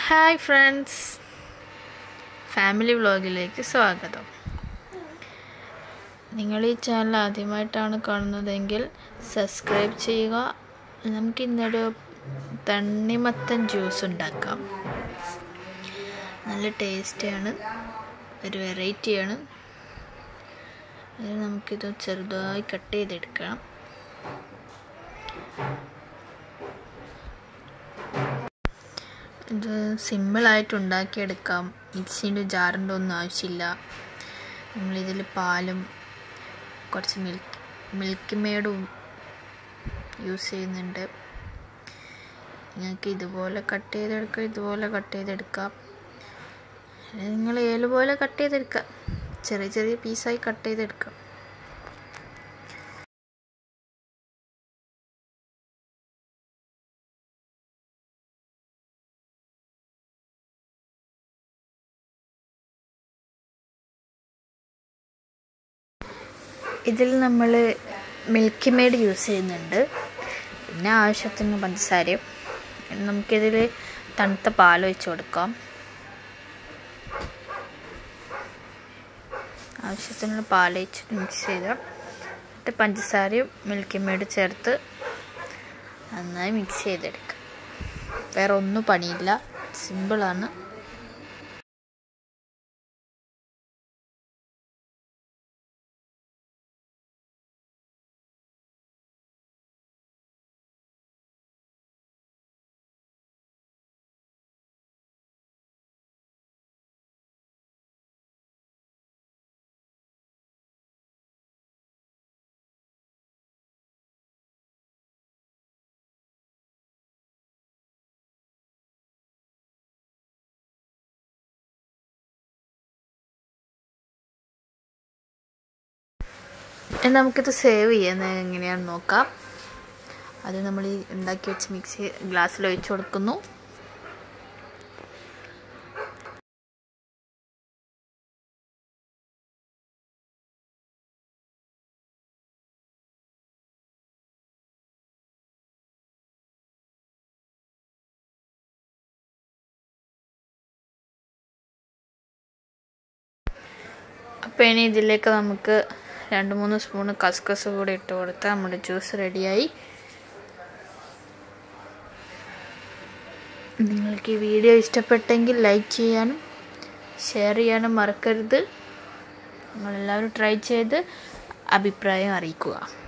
hi friends family വ്ളോഗിലേക്ക് സ്വാഗതം നിങ്ങൾ ഈ ചാനൽ ആദ്യമായിട്ടാണ് കാണുന്നതെങ്കിൽ സബ്സ്ക്രൈബ് ചെയ്യുക നമുക്ക് ഇന്നൊരു തണ്ണിമത്തൻ ജ്യൂസ് ഉണ്ടാക്കാം നല്ല ടേസ്റ്റിയാണ് ഒരു വെറൈറ്റിയാണ് അതിന് നമുക്കിത് ചെറുതായി കട്ട് ചെയ്തെടുക്കണം ഇത് സിമ്പിളായിട്ട് ഉണ്ടാക്കിയെടുക്കാം മിക്സീൻ്റെ ജാറിൻ്റെ ഒന്നും ആവശ്യമില്ല നമ്മളിതിൽ പാലും കുറച്ച് മിൽക്ക് മിൽക്ക് മേഡും യൂസ് ചെയ്യുന്നുണ്ട് നിങ്ങൾക്ക് ഇതുപോലെ കട്ട് ചെയ്തെടുക്കാം ഇതുപോലെ കട്ട് ചെയ്തെടുക്കാം നിങ്ങൾ ഏതുപോലെ കട്ട് ചെയ്തെടുക്കാം ചെറിയ ചെറിയ പീസായി കട്ട് ചെയ്തെടുക്കാം ഇതിൽ നമ്മൾ മിൽക്കി മെയ്ഡ് യൂസ് ചെയ്യുന്നുണ്ട് പിന്നെ ആവശ്യത്തിന് പഞ്ചസാരയും നമുക്കിതിൽ തണുത്ത പാൽ ഒഴിച്ച് കൊടുക്കാം ആവശ്യത്തിനുള്ള പാൽ ഒഴിച്ച് മിക്സ് ചെയ്ത് എന്നിട്ട് പഞ്ചസാരയും മിൽക്കി മെയ്ഡ് ചേർത്ത് നന്നായി മിക്സ് ചെയ്തെടുക്കാം വേറെ ഒന്നും പണിയില്ല സിമ്പിളാണ് നമുക്കിത് സേവ് ചെയ്യുന്നത് എങ്ങനെയാണെന്ന് നോക്കാം അത് നമ്മൾ ഈ ഉണ്ടാക്കി വെച്ച് മിക്സി ഗ്ലാസ്സിൽ ഒഴിച്ചു കൊടുക്കുന്നു അപ്പോൾ ഇനി ഇതിലേക്ക് നമുക്ക് രണ്ട് മൂന്ന് സ്പൂണ് കസ്കസ് കൂടി ഇട്ട് കൊടുത്താൽ നമ്മുടെ ജ്യൂസ് റെഡിയായി നിങ്ങൾക്ക് ഈ വീഡിയോ ഇഷ്ടപ്പെട്ടെങ്കിൽ ലൈക്ക് ചെയ്യാനും ഷെയർ ചെയ്യാനും മറക്കരുത് നിങ്ങളെല്ലാവരും ട്രൈ ചെയ്ത് അഭിപ്രായം അറിയിക്കുക